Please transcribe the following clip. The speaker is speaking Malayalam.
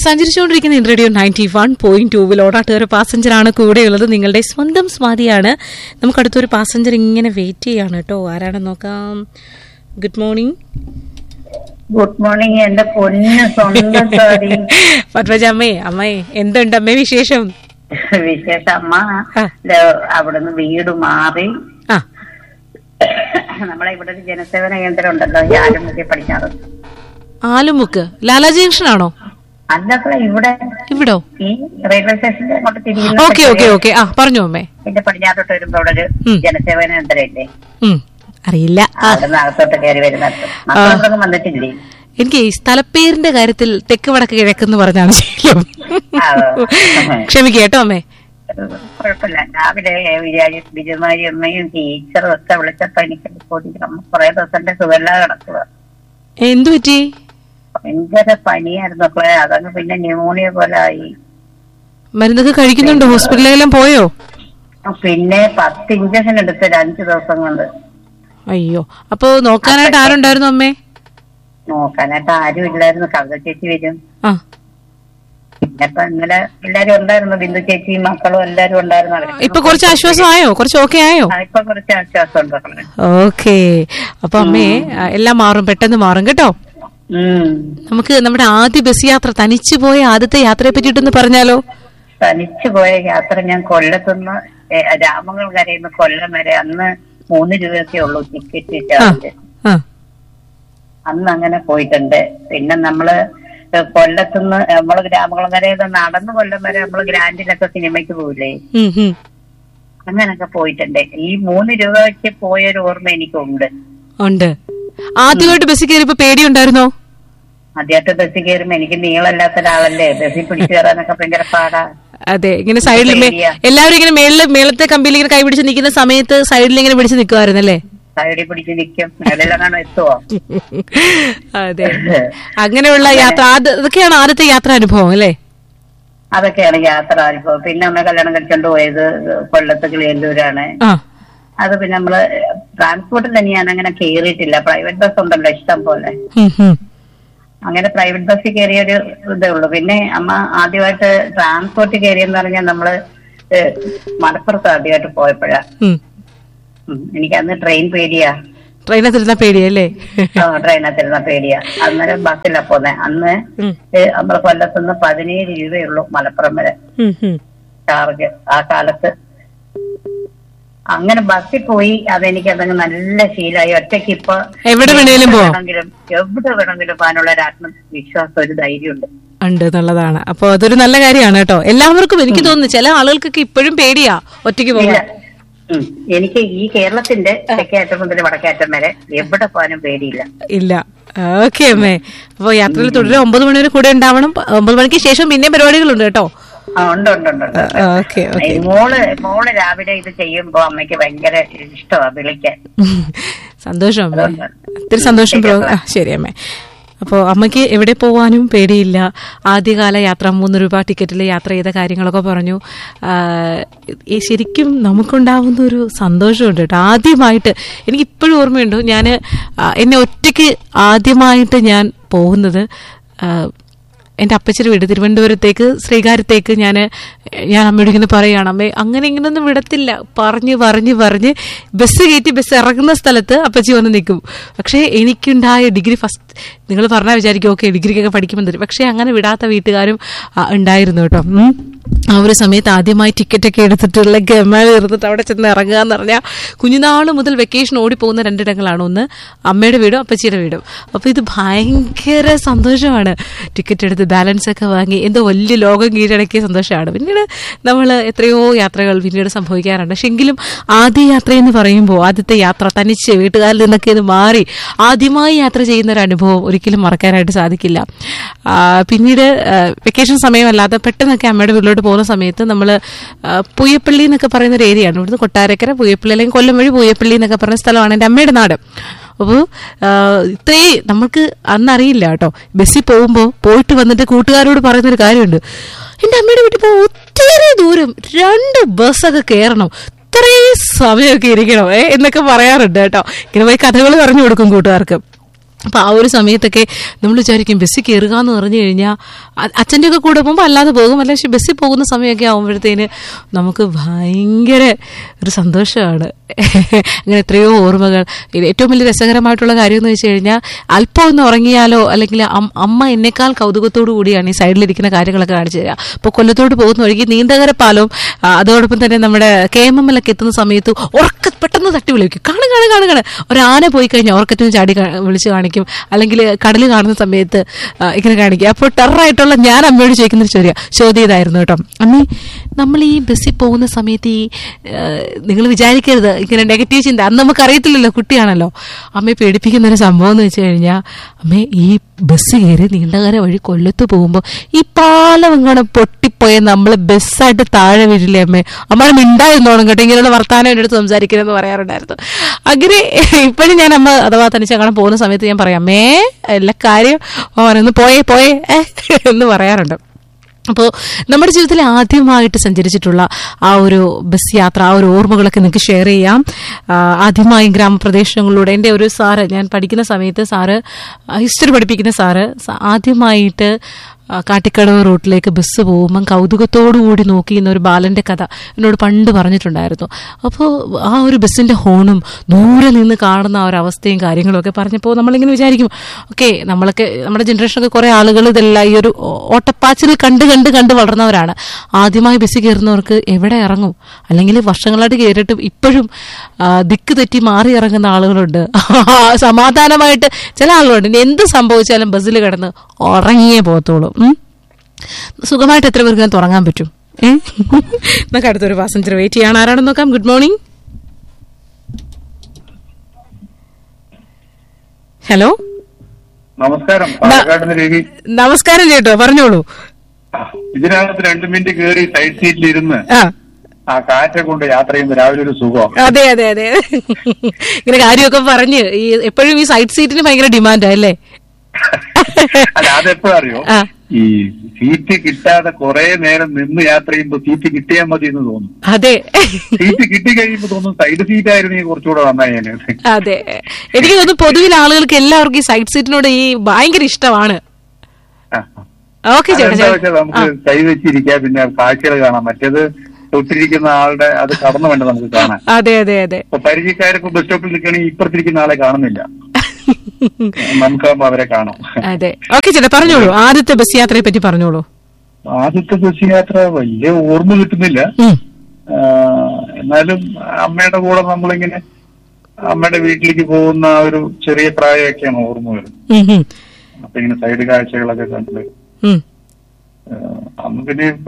സഞ്ചരിച്ചുകൊണ്ടിരിക്കുന്ന റേഡിയോ നയൻറ്റി വൺ പോയിന്റ് ടൂവിൽ ഓടാട്ടുകാർ പാസഞ്ചറാണ് കൂടെയുള്ളത് നിങ്ങളുടെ സ്വന്തം സ്വാതിയാണ് നമുക്ക് അടുത്തൊരു പാസഞ്ചർ ഇങ്ങനെ വെയിറ്റ് ചെയ്യാണ് കേട്ടോ ആരാണെന്ന് നോക്കാം ഗുഡ് മോർണിംഗ് ഗുഡ് മോർണിംഗ് എന്റെ പൊന്ന് സ്വന്തം സാരി പത്മജ അമ്മേ അമ്മേ എന്തുണ്ട് അമ്മേ വിശേഷം വിശേഷ അമ്മ ആ. ദേ അവിടുന്ന് വീട് മാറി ആ നമ്മളെ ഇവിടെ ഒരു ജനസേവന കേന്ദ്രം ഉണ്ടല്ലോ ഞാനും മുഖ്യ പഠിക്കാറ് ആലുമുക്ക് ലാലാ ജംഗ്ഷൻ ആണോ അല്ലപ്പോ ഇവിടെ ഇവിടോ ഈ റെയിൽവേ സ്റ്റേഷന്റെ അങ്ങോട്ട് തിരിയുന്ന ഓക്കെ ഓക്കെ ഓക്കെ ആ പറഞ്ഞു അമ്മേ പിന്നെ പടിഞ്ഞാറോട്ട് വരുമ്പോ അവിടെ ഒരു ഉം. ജനസേവന കേന്ദ്രം ഇല്ലേ ഉം, അറിയില്ല ആ, അവിടെ നിന്ന് അകത്തോട്ട് കയറി വരുന്നിടത്ത് മക്കളൊന്നും വന്നിട്ടില്ലേ എനിക്ക് ഈ സ്ഥലപ്പേരിന്റെ കാര്യത്തിൽ തെക്ക് വടക്ക് കിഴക്കെന്ന് പറഞ്ഞാണ് ശീലം ആ. ക്ഷമിക്കുക കേട്ടോ അമ്മേ കുഴപ്പമില്ല രാവിലെ വിചാരി ബിജുമാരി അമ്മയും ടീച്ചറും ഒക്കെ വിളിച്ചപ്പോ എനിക്ക് കൊതിക്കണം കുറെ ദിവസത്തെ സുഖമില്ലാതെ കിടക്കുക എന്തു പറ്റി ഭയങ്കര പനിയായിരുന്നു മക്കളെ അതങ്ങ് പിന്നെ ന്യൂമോണിയ പോലെ ആയി മരുന്നൊക്കെ കഴിക്കുന്നുണ്ടോ ഹോസ്പിറ്റലിലെല്ലാം പോയോ പിന്നെ പത്ത് ഇഞ്ചക്ഷൻ എടുത്ത് ഒരു അഞ്ചു ദിവസം കൊണ്ട് അയ്യോ അപ്പൊ നോക്കാനായിട്ട് ആരുണ്ടായിരുന്നു അമ്മേ നോക്കാനായിട്ട് ആരും ഇല്ലായിരുന്നു കവിത ചേച്ചി വരും ആ പിന്നെ ഇപ്പൊ ഇന്നലെ എല്ലാരും ഉണ്ടായിരുന്നു ബിന്ദു ചേച്ചിയും മക്കളും എല്ലാരും ഉണ്ടായിരുന്നു അവര് ഇപ്പൊ കുറച്ച് ആശ്വാസം ആയോ കുറച്ച് ഓക്കെ ആയോ ആ, ഇപ്പൊ കുറച്ച് ആശ്വാസം ഉണ്ട് മക്കളെ. ഓക്കെ അപ്പൊ അമ്മേ ആ, എല്ലാം മാറും പെട്ടെന്ന് മാറും കേട്ടോ ഉം നമുക്ക് നമ്മുടെ ആദ്യ ബസ് യാത്ര തനിച്ചു പോയ ആദ്യത്തെ യാത്രയെ പറ്റിയിട്ടൊന്ന് പറഞ്ഞാലോ തനിച്ചു പോയ യാത്ര ഞാൻ കൊല്ലത്തുനിന്ന് ഏ, രാമങ്ങൾ കരയുന്ന കൊല്ലം വരെ അന്ന് മൂന്ന് രൂപയൊക്കെ ഉള്ളൂ ടിക്കറ്റ് ആ ചാർജ് ആ അന്ന് അങ്ങനെ പോയിട്ടുണ്ട് പിന്നെ നമ്മള് ഏ, കൊല്ലത്തുനിന്ന് നമ്മള് ഗ്രാമകുളങ്ങരയിൽ നിന്ന് നടന്ന് കൊല്ലം വരെ നമ്മള് ഗ്രാൻഡിലൊക്കെ സിനിമയ്ക്ക് പോയില്ലേ ഉം, ഉം. അങ്ങനൊക്കെ പോയിട്ടുണ്ട് ഈ മൂന്ന് രൂപ വെച്ച് പോയൊരു ഓർമ്മ എനിക്കുണ്ട് ഉണ്ട് ആദ്യമായിട്ട് ബസ്സിൽ കയറിയപ്പോ പേടിയുണ്ടായിരുന്നോ ആദ്യമായിട്ട് ബസ്സിൽ കയറുമ്പോ എനിക്ക് നീളമില്ലാത്ത ഒരാളല്ലേ ബസ്സിൽ പിടിച്ചു കയറാനൊക്കെ ഭയങ്കര പാടാ അതെ ഇങ്ങനെ സൈഡിൽ പേടിയാ. എല്ലാവരും ഇങ്ങനെ മേളില് മേളത്തെ കമ്പിയിൽ ഇങ്ങനെ കൈ പിടിച്ച് നിൽക്കുന്ന സമയത്ത് സൈഡിൽ ഇങ്ങനെ പിടിച്ച് നിൽക്കുമായിരുന്നല്ലേ സൈഡിൽ പിടിച്ച് നിൽക്കും മേളിലെങ്ങാണോ എത്തുവോ അതെ അങ്ങനെയുള്ള യാത്ര ആദ്യ അതൊക്കെയാണ് ആദ്യത്തെ യാത്രാനുഭവം അല്ലേ അതൊക്കെയാണ് യാത്ര അനുഭവം പിന്നെ അമ്മ കല്യാണം കഴിച്ചോണ്ട് പോയത് കൊല്ലത്ത് കിളിയല്ലൂരാണ് ആ അത് പിന്നെ നമ്മള് ട്രാൻസ്പോർട്ടിൽ തന്നെ ഞാൻ അങ്ങനെ കയറിയിട്ടില്ല പ്രൈവറ്റ് ബസ് ഉണ്ടല്ലോ ഇഷ്ടം പോലെ ഉം, ഉം. അങ്ങനെ പ്രൈവറ്റ് ബസ്സിൽ കയറിയ ഒരു ഇതേ ഉള്ളൂ പിന്നെ അമ്മ ആദ്യമായിട്ട് ട്രാൻസ്പോർട്ട് കയറിയെന്ന് പറഞ്ഞാൽ നമ്മള് ഏഹ്, മലപ്പുറത്ത് ആദ്യമായിട്ട് പോയപ്പോഴാ ഉം. ഉം, എനിക്ക് അന്ന് ട്രെയിൻ പേടിയാ ട്രെയിനകത്തിരുന്ന പേടിയല്ലേ ട്രെയിനകത്തിരുന്ന പേടിയാ അന്നേരം ബസ്സിലാ പോന്നെ അന്ന് ഉം, ഏഹ്, നമ്മളെ കൊല്ലത്തുനിന്ന് പതിനേഴ് രൂപയുള്ളൂ മലപ്പുറം വരെ ഉം, ഉം. ചാർജ് ആ കാലത്ത് അങ്ങനെ ബസ്സിൽ പോയി അതെനിക്ക് അതങ്ങ് നല്ല ശീലമായി ഒറ്റയ്ക്ക് ഇപ്പൊ എവിടെ വേണേലും പോവാം. വേണമെങ്കിലും എവിടെ വേണമെങ്കിലും പോകാനുള്ള ഒരു ആത്മവിശ്വാസം ഒരു ധൈര്യമുണ്ട് ഉണ്ട് എന്നുള്ളതാണ് അപ്പൊ അതൊരു നല്ല കാര്യമാണ് കേട്ടോ എല്ലാവർക്കും എനിക്ക് തോന്നുന്നു ചില ആളുകൾക്കൊക്കെ ഇപ്പോഴും പേടിയാ ഒറ്റയ്ക്ക് ഇല്ല പോകാൻ ഉം. എനിക്ക് ഈ കേരളത്തിന്റെ തെക്കേറ്റം മുതൽ വടക്കേറ്റം വരെ എവിടെ പോകാനും പേടിയില്ല ഇല്ല ഓക്കെ അമ്മേ അപ്പൊ യാത്രയിൽ തുടരെ ഒമ്പത് മണി വരെ കൂടെ ഉണ്ടാവണം പ- ഒമ്പത് മണിക്ക് ശേഷം പിന്നെയും പരിപാടികളുണ്ട് കേട്ടോ ആ ഉണ്ട് ഉണ്ട് ഉണ്ട് ഉണ്ട് ഓക്കെ ഓക്കെ ഈ മോള് മോള് രാവിലെ ഇത് ചെയ്യുമ്പോ അമ്മയ്ക്ക് ഭയങ്കര ഇഷ്ടമാ വിളിക്കാൻ സന്തോഷം അമ്മേ അതുകൊണ്ടാണ്. ഒത്തിരി സന്തോഷം പ്രോ ആ, ശരി അമ്മേ അപ്പോൾ അമ്മയ്ക്ക് എവിടെ പോവാനും പേടിയില്ല ആദ്യകാല യാത്ര മൂന്ന് രൂപ ടിക്കറ്റിൽ യാത്ര ചെയ്ത കാര്യങ്ങളൊക്കെ പറഞ്ഞു ആ, ഈ ശരിക്കും നമുക്കുണ്ടാവുന്ന ഒരു സന്തോഷമുണ്ട് കേട്ടോ ആദ്യമായിട്ട് എനിക്ക് ഇപ്പോഴും ഓർമ്മയുണ്ട് ഞാൻ എന്നെ ഒറ്റയ്ക്ക് ആദ്യമായിട്ട് ഞാൻ പോകുന്നത് ആ, എൻ്റെ അപ്പച്ചിയുടെ വീട് തിരുവനന്തപുരത്തേക്ക് ശ്രീകാര്യത്തേക്ക് ഞാൻ ഞാൻ അമ്മയോട് ഇങ്ങനെ പറയുകയാണ് അമ്മേ അങ്ങനെ ഇങ്ങനൊന്നും വിടത്തില്ല പറഞ്ഞ് പറഞ്ഞ് പറഞ്ഞ് ബസ് കയറ്റി ബസ് ഇറങ്ങുന്ന സ്ഥലത്ത് അപ്പച്ചി വന്ന് നിൽക്കും പക്ഷേ എനിക്കുണ്ടായ ഡിഗ്രി ഫസ്റ്റ് നിങ്ങൾ പറഞ്ഞാൽ വിചാരിക്കും ഓക്കെ ഡിഗ്രിക്കൊക്കെ പഠിക്കുമ്പോൾ തരും പക്ഷേ അങ്ങനെ വിടാത്ത വീട്ടുകാരും ആ, ഉണ്ടായിരുന്നു കേട്ടോ ഉം. ആ ഒരു സമയത്ത് ആദ്യമായി ടിക്കറ്റൊക്കെ എടുത്തിട്ടുള്ള ഗമ എടുത്തിട്ട് അവിടെ ചെന്ന് ഇറങ്ങുക എന്ന് പറഞ്ഞാൽ കുഞ്ഞുനാൾ മുതൽ വെക്കേഷൻ ഓടിപ്പോകുന്ന രണ്ടിടങ്ങളാണ് ഒന്ന് അമ്മയുടെ വീടും അപ്പച്ചിയുടെ വീടും അപ്പോൾ ഇത് ഭയങ്കര സന്തോഷമാണ് ടിക്കറ്റ് എടുത്ത് ബാലൻസ് ഒക്കെ വാങ്ങി എന്തോ വലിയ ലോകം കീഴടക്കിയ സന്തോഷമാണ് പിന്നീട് നമ്മൾ എത്രയോ യാത്രകൾ പിന്നീട് സംഭവിക്കാറുണ്ട് പക്ഷെ എങ്കിലും ആദ്യ യാത്ര എന്ന് പറയുമ്പോൾ ആദ്യത്തെ യാത്ര തനിച്ച് വീട്ടുകാരിൽ നിന്നൊക്കെ ഇത് മാറി ആദ്യമായി യാത്ര ചെയ്യുന്ന ഒരു അനുഭവം ഒരിക്കലും മറക്കാനായിട്ട് സാധിക്കില്ല ആ, പിന്നീട് വെക്കേഷൻ സമയമല്ലാതെ പെട്ടെന്നൊക്കെ അമ്മയുടെ വീട്ടിലോട്ട് പോകുന്ന സമയത്ത് നമ്മൾ പൂയപ്പള്ളി എന്നൊക്കെ പറയുന്ന ഒരു ഏരിയയാണ് ഇവിടുന്ന് കൊട്ടാരക്കര പൂയപ്പള്ളി അല്ലെങ്കിൽ കൊല്ലം വഴി പൂയപ്പള്ളി എന്നൊക്കെ പറയുന്ന സ്ഥലമാണ് എൻ്റെ അമ്മയുടെ നാട് അപ്പോൾ ഇത്രേ നമുക്ക് അന്നറിയില്ല കേട്ടോ ബസ്സിൽ പോകുമ്പോൾ പോയിട്ട് വന്നിട്ട് കൂട്ടുകാരോട് പറയുന്നൊരു കാര്യമുണ്ട് എൻ്റെ അമ്മയുടെ വീട്ടിൽ പോകുമ്പോൾ ഒത്തിരി ദൂരം രണ്ട് ബസ്സൊക്കെ കയറണം ഇത്രയും സമയമൊക്കെ ഇരിക്കണം ഏ എന്നൊക്കെ പറയാറുണ്ട് കേട്ടോ ഇങ്ങനെ പോയി കഥകൾ പറഞ്ഞു കൊടുക്കും കൂട്ടുകാർക്ക് അപ്പൊ ആ ഒരു സമയത്തൊക്കെ നമ്മൾ വിചാരിക്കും ബസ്സിൽ കയറുക എന്ന് പറഞ്ഞു കഴിഞ്ഞാൽ അച്ഛൻ്റെ ഒക്കെ കൂടെ പോകുമ്പോൾ അല്ലാതെ പോകും അല്ല പക്ഷെ ബസ്സിൽ പോകുന്ന സമയമൊക്കെ ആകുമ്പോഴത്തേന് നമുക്ക് ഭയങ്കര ഒരു സന്തോഷമാണ് അങ്ങനെ എത്രയോ ഓർമ്മകൾ ഇത് ഏറ്റവും വലിയ രസകരമായിട്ടുള്ള കാര്യം എന്ന് വെച്ച് കഴിഞ്ഞാൽ അല്പം ഒന്ന് ഉറങ്ങിയാലോ അല്ലെങ്കിൽ അം- അമ്മ എന്നെക്കാൾ കൗതുകത്തോടു കൂടിയാണ് ഈ സൈഡിലിരിക്കുന്ന കാര്യങ്ങളൊക്കെ കാണിച്ചു തരിക അപ്പോൾ കൊല്ലത്തോട്ട് പോകുന്ന വഴിക്ക് നീണ്ടകര പാലവും ആ, അതോടൊപ്പം തന്നെ നമ്മുടെ കെ എം എം എൽ ഒക്കെ എത്തുന്ന സമയത്ത് ഉറക്ക പെട്ടെന്ന് തട്ടി വിളിക്കും കാണു കാണു കാണു കാണു ഒരു ആന പോയി കഴിഞ്ഞാൽ ഉറക്കത്തിന് ചാടി കാ- വിളിച്ച് കാണിക്കും അല്ലെങ്കിൽ കടൽ കാണുന്ന സമയത്ത് ആ, ഇങ്ങനെ കാണിക്കും അപ്പോൾ ടെററായിട്ടുള്ള ഞാൻ അമ്മയോട് ചോദിക്കുന്ന ഒരു ചോദ്യം ചോദ്യം ഇതായിരുന്നു കേട്ടോ അമ്മേ നമ്മൾ ഈ ബസ്സിൽ പോകുന്ന സമയത്ത് ഈ നിങ്ങൾ വിചാരിക്കരുത് ഇങ്ങനെ നെഗറ്റീവ് ചിന്ത അന്ന് നമുക്ക് അറിയത്തില്ലല്ലോ കുട്ടിയാണല്ലോ അമ്മയെ പേടിപ്പിക്കുന്ന ഒരു സംഭവം എന്ന് വെച്ച് കഴിഞ്ഞാൽ അമ്മേ ഈ ബസ് കയറി നീണ്ടകര വഴി കൊല്ലത്ത് പോകുമ്പോൾ ഈ പാലം ഇങ്ങനെ പൊട്ടിപ്പോയ നമ്മൾ ബസ്സായിട്ട് താഴെ വീഴില്ലേ അമ്മേ അമ്മ മിണ്ടായിരുന്നോണം കേട്ടോ ഇങ്ങനെയുള്ള വർത്താനം എൻ്റെ അടുത്ത് സംസാരിക്കണമെന്ന് പറയാറുണ്ടായിരുന്നു അങ്ങനെ ഇപ്പോഴും ഞാൻ അമ്മ അഥവാ തനിച്ചങ്ങനെ പോകുന്ന സമയത്ത് ഞാൻ പറയാം അമ്മേ എല്ലാ കാര്യം ഒന്ന് പോയേ പോയേ ഏ, എന്ന് പറയാറുണ്ട് അപ്പോൾ നമ്മുടെ ജീവിതത്തിൽ ആദ്യമായിട്ട് സഞ്ചരിച്ചിട്ടുള്ള ആ ഒരു ബസ് യാത്ര ആ ഒരു ഓർമ്മകളൊക്കെ നിങ്ങൾക്ക് ഷെയർ ചെയ്യാം ആ, ആദ്യമായി ഗ്രാമപ്രദേശങ്ങളിലൂടെ എൻ്റെ ഒരു സാറ് ഞാൻ പഠിക്കുന്ന സമയത്ത് സാറ് ഹിസ്റ്ററി പഠിപ്പിക്കുന്ന സാറ് സ- ആദ്യമായിട്ട് ആ, കാട്ടിക്കടവ് റൂട്ടിലേക്ക് ബസ് പോകുമ്പം കൗതുകത്തോടു കൂടി നോക്കിയിരുന്ന ഒരു ബാലന്റെ കഥ എന്നോട് പണ്ട് പറഞ്ഞിട്ടുണ്ടായിരുന്നു അപ്പോൾ ആ ഒരു ബസ്സിന്റെ ഹോണും ദൂരെ നിന്ന് കാണുന്ന ആ ഒരു അവസ്ഥയും കാര്യങ്ങളും ഒക്കെ പറഞ്ഞപ്പോൾ നമ്മളിങ്ങനെ വിചാരിക്കും ഓക്കെ നമ്മളൊക്കെ നമ്മുടെ ജനറേഷനൊക്കെ കുറേ ആളുകൾ ഇതെല്ലാം ഈ ഒരു ഓ- ഓട്ടപ്പാച്ചിൽ കണ്ട് കണ്ട് കണ്ട് വളർന്നവരാണ് ആദ്യമായി ബസ്സിൽ കയറുന്നവർക്ക് എവിടെ ഇറങ്ങും അല്ലെങ്കിൽ വർഷങ്ങളായിട്ട് കയറിയിട്ട് ഇപ്പോഴും ആ, ദിക്ക് തെറ്റി മാറി ഇറങ്ങുന്ന ആളുകളുണ്ട് സമാധാനമായിട്ട് ചില ആളുകളുണ്ട് ഇനി എന്ത് സംഭവിച്ചാലും ബസ്സിൽ കിടന്ന് ഉറങ്ങിയേ പോകത്തുള്ളൂ ഉം. സുഖമായിട്ട് എത്ര പേർക്ക് ഞാൻ തുടങ്ങാൻ പറ്റും ഏ നമുക്ക് അടുത്തൊരു പാസഞ്ചർ വെയിറ്റ് ചെയ്യാണ് ആരാണെന്ന് നോക്കാം ഗുഡ് മോർണിംഗ് ഹലോ നമസ്കാരം പാലക്കാട് നിന്ന് രവി നമസ്കാരം ചേട്ടോ പറഞ്ഞോളൂ ഇതിനകത്ത് രണ്ട് മിനിറ്റ് കയറി സൈഡ് സീറ്റിൽ ഇരുന്ന് ആ ആ കാറ്റെ കൊണ്ട് യാത്ര ചെയ്യുമ്പോൾ രാവിലെ ഒരു സുഖം അതെ അതെ അതെ ഇങ്ങനെ കാര്യമൊക്കെ പറഞ്ഞ് ഈ എപ്പോഴും ഈ സൈഡ് സീറ്റിന് ഭയങ്കര ഡിമാൻഡാ അല്ലേ അല്ല അതെപ്പോ അറിയോ ആ. ഈ സീറ്റ് കിട്ടാതെ കുറെ നേരം നിന്ന് യാത്ര ചെയ്യുമ്പോ സീറ്റ് കിട്ടിയാൽ മതി എന്ന് തോന്നും അതെ സീറ്റ് കിട്ടി കഴിയുമ്പോ തോന്നും സൈഡ് സീറ്റ് ആയിരുന്നെങ്കിൽ കുറച്ചുകൂടെ നന്നായി അതെ എനിക്ക് തോന്നുന്നു പൊതുവിൽ ആളുകൾക്ക് എല്ലാവർക്കും ഈ സൈഡ് സീറ്റിനോട് ഈ ഭയങ്കര ഇഷ്ടമാണ് ഓക്കെ ചേട്ടാ എന്താ വെച്ചാൽ ചേട്ടാ നമുക്ക് കൈ വെച്ചിരിക്കാം പിന്നെ കാഴ്ചകൾ കാണാം മറ്റേത് തൊട്ടിരിക്കുന്ന ആളുടെ അത് കടന്നു വേണ്ട നമുക്ക് കാണാൻ അതെ അതെ അതെ ഇപ്പൊ പരിചയക്കാരിപ്പോ ബസ് സ്റ്റോപ്പിൽ നിൽക്കുകയാണെങ്കിൽ ഇപ്പുറത്തിരിക്കുന്ന ആളെ കാണുന്നില്ല നമുക്കാകുമ്പോ അവരെ കാണാം അതെ ഓക്കെ ചേട്ടാ പറഞ്ഞോളൂ ആദ്യത്തെ ബസ് യാത്രയെ പറ്റി പറഞ്ഞോളൂ ആദ്യത്തെ ബസ് യാത്ര വലിയ ഓർമ്മ കിട്ടുന്നില്ല ഉം. ആ, എന്നാലും അമ്മയുടെ കൂടെ നമ്മളിങ്ങനെ അമ്മയുടെ വീട്ടിലേക്ക് പോകുന്ന ആ ഒരു ചെറിയ പ്രായമൊക്കെയാണ് ഓർമ്മ വരുന്നത് ഉം, ഉം. അപ്പൊ ഇങ്ങനെ സൈഡ് കാഴ്ചകളൊക്കെ കണ്ട് ഉം. ആ, അന്ന് പിന്നെ